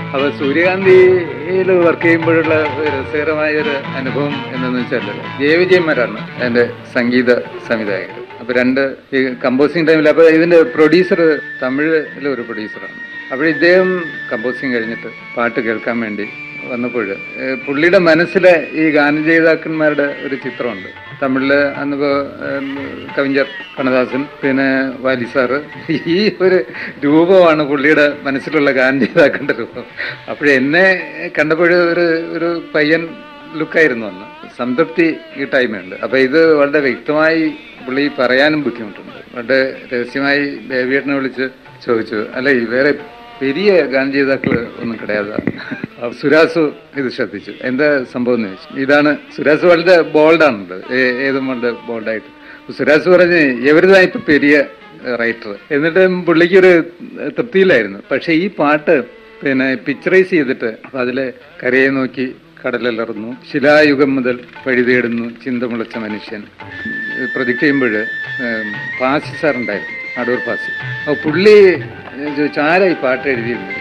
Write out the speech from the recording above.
അപ്പോൾ സൂര്യകാന്തിയിൽ വർക്ക് ചെയ്യുമ്പോഴുള്ള ഒരു രസകരമായ ഒരു അനുഭവം എന്തെന്ന് വെച്ചാൽ ജയവിജയന്മാരാണ് എൻ്റെ സംഗീത സംവിധായകർ അപ്പോൾ രണ്ട് ഈ കമ്പോസിങ് ടൈമിൽ അപ്പോൾ ഇതിൻ്റെ പ്രൊഡ്യൂസർ തമിഴിലെ ഒരു പ്രൊഡ്യൂസറാണ് അപ്പോൾ ഇദ്ദേഹം കമ്പോസിങ് കഴിഞ്ഞിട്ട് പാട്ട് കേൾക്കാൻ വേണ്ടി വന്നപ്പോൾ ഏഹ് പുള്ളിയുടെ മനസ്സിലെ ഈ ഗാനജേതാക്കന്മാരുടെ ഒരു ചിത്രമുണ്ട് തമിഴില് അന്നിപ്പോ ഏം, കവിஞർ കണ്ണദാസൻ പിന്നെ വാലി സാറ് ഈ ഒരു രൂപമാണ് പുള്ളിയുടെ മനസ്സിലുള്ള ഗാനജേതാക്കളുടെ രൂപം അപ്പോഴെ എന്നെ കണ്ടപ്പോൾ ഒരു ഒരു പയ്യൻ ലുക്കായിരുന്നു അന്ന് സംതൃപ്തി ഈ ടൈമുണ്ട് അപ്പൊ ഇത് വളരെ വ്യക്തമായി പുള്ളി പറയാനും ബുദ്ധിമുട്ടുണ്ട് വളരെ രഹസ്യമായി ബേബിയേട്ടനെ വിളിച്ച് ചോദിച്ചു അല്ല ഈ വേറെ പെരിയ ഗാനജീതാക്കള് ഒന്നും കിടയാതെ അപ്പൊ സുരാസു ഇത് ശ്രദ്ധിച്ചു എന്താ സംഭവം എന്ന് ചോദിച്ചു ഇതാണ് സുരാസ് വളരെ ബോൾഡാണുണ്ട് ഏതും വളരെ ബോൾഡായിട്ട് സുരാസ് പറഞ്ഞ് എവരുതാ ഇപ്പൊ പെരിയ റൈറ്റർ എന്നിട്ട് പുള്ളിക്കൊരു തൃപ്തിയിലായിരുന്നു പക്ഷെ ഈ പാട്ട് പിന്നെ പിക്ചറൈസ് ചെയ്തിട്ട് അപ്പൊ അതിലെ കരയെ നോക്കി കടലലർന്നു ശിലായുഗം മുതൽ വഴി തേടുന്നു ചിന്തമുളച്ച മനുഷ്യൻ പ്രൊജക്ട് ചെയ്യുമ്പോൾ പാസി സാറുണ്ടായിരുന്നു അടൂർ പാസി അപ്പോൾ പുള്ളി ചോദിച്ചു ആരാ ഈ പാട്ട് എഴുതിയിരുന്നത്